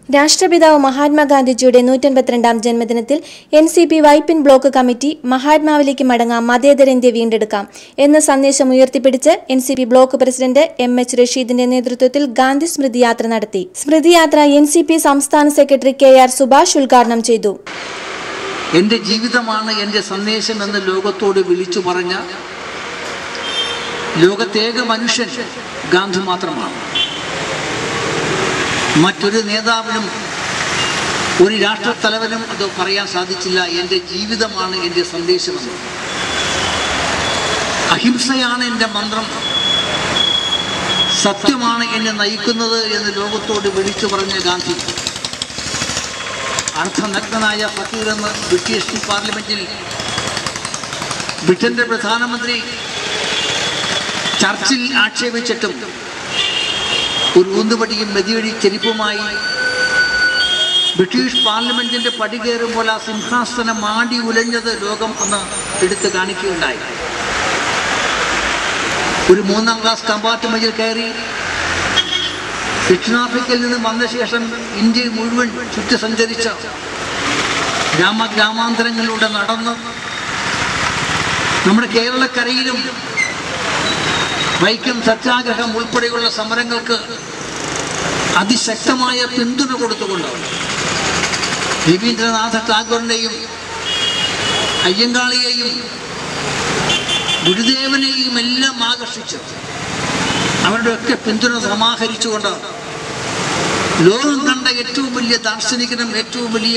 രാഷ്ട്രപിതാവ് മഹാത്മാഗാന്ധിജിയുടെ നൂറ്റൻപത്തിരണ്ടാം ജന്മദിനത്തിൽ N C P Vypin block committee മഹാത്മാവിലേക്ക് മടങ്ങാം മതേതര ഇന്ത്യ വീണ്ടെടുക്കാം എന്ന സന്ദേശം ഉയർത്തിപ്പിടിച്ച് N C P block president M H റഷീദിന്റെ നേതൃത്വത്തിൽ ഗാന്ധി സ്മൃതി യാത്ര നടത്തി സ്മൃതി യാത്ര എൻ സി പി സംസ്ഥാന സെക്രട്ടറി കെ ആർ സുഭാഷ് ഉദ്ഘാടനം ചെയ്തു എൻ്റെ ജീവിതമാണ് എൻ്റെ സന്ദേശം എന്ന് ലോകത്തോട് വിളിച്ചു പറഞ്ഞ ലോകത്തേക മനുഷ്യൻ ഗാന്ധി മാത്രമാണ് മറ്റൊരു നേതാവിനും ഒരു രാഷ്ട്രത്തലവനും അത് പറയാൻ സാധിച്ചില്ല എൻ്റെ ജീവിതമാണ് എൻ്റെ സന്ദേശമെന്ന് അഹിംസയാണ് എൻ്റെ മന്ത്രം സത്യമാണ് എന്നെ നയിക്കുന്നത് എന്ന് ലോകത്തോട് വിളിച്ചു പറഞ്ഞ ഗാന്ധി അർദ്ധനഗ്നനായ ഫക്കീർ എന്ന് ബ്രിട്ടീഷ് പാർലമെന്റിൽ ബ്രിട്ടന്റെ പ്രധാനമന്ത്രി ചർച്ചിൽ ആക്ഷേപിച്ചിട്ടും ഒരു ഊന്നുപടിയും മെതിയടി ചെരിപ്പുമായി ബ്രിട്ടീഷ് പാർലമെന്റിന്റെ പടി കയറുമ്പോൾ ആ സിംഹാസനം മാടി ഉലഞ്ഞത് ലോകം അന്ന് എടുത്തു കാണിക്കുകയുണ്ടായി ഒരു മൂന്നാം ക്ലാസ് കമ്പാർട്ട്മെന്റിൽ കയറി ദക്ഷിണാഫ്രിക്കയിൽ നിന്ന് വന്ന ശേഷം ഇന്ത്യ മുഴുവൻ ചുറ്റി സഞ്ചരിച്ച ഗ്രാമഗ്രാമാന്തരങ്ങളിലൂടെ നടന്ന് നമ്മുടെ കേരളക്കരയിലും വൈക്കം സത്യാഗ്രഹം ഉൾപ്പെടെയുള്ള സമരങ്ങൾക്ക് അതിശക്തമായ പിന്തുണ കൊടുത്തുകൊണ്ട് രവീന്ദ്രനാഥ ടാഗോറിനെയും അയ്യങ്കാളിയെയും ഗുരുദേവനെയും എല്ലാം ആകർഷിച്ച് അവരുടെയൊക്കെ പിന്തുണ സമാഹരിച്ചുകൊണ്ട് ലോകം കണ്ട ഏറ്റവും വലിയ ദാർശനികനും ഏറ്റവും വലിയ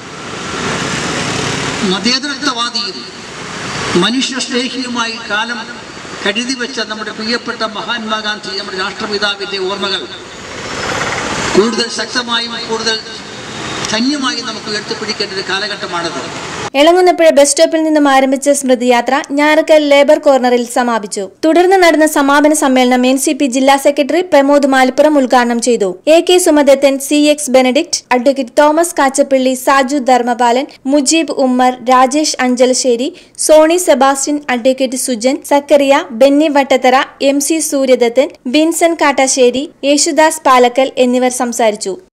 മതേതരത്വവാദിയും മനുഷ്യസ്നേഹിയുമായി കാലം കരുതി വെച്ച നമ്മുടെ പ്രിയപ്പെട്ട മഹാത്മാഗാന്ധി നമ്മുടെ രാഷ്ട്രപിതാവിൻ്റെ ഓർമ്മകൾ കൂടുതൽ ശക്തമായും കൂടുതൽ ധന്യമായും നമുക്ക് ഉയർത്തിപ്പിടിക്കേണ്ട ഒരു കാലഘട്ടമാണത് എളങ്ങുന്നപ്പുഴ ബസ് സ്റ്റോപ്പിൽ നിന്നും ആരംഭിച്ച സ്മൃതി യാത്ര ഞാറക്കൽ ലേബർ കോർണറിൽ സമാപിച്ചു തുടർന്ന് നടന്ന സമാപന സമ്മേളനം എൻ സി പി ജില്ലാ സെക്രട്ടറി പ്രമോദ് മാലിപ്പുറം ഉദ്ഘാടനം ചെയ്തു A K Sumadathan C X Benedict advocate Thomas Kachappilly Saju Dharmapalan Mujeeb Ummer Rajesh Anchalassery Sony Sebastian advocate Sujan Zachariah Benny Vattathara M C Suryadathan Vinson Kattassery Yesudas Palakkal എന്നിവർ സംസാരിച്ചു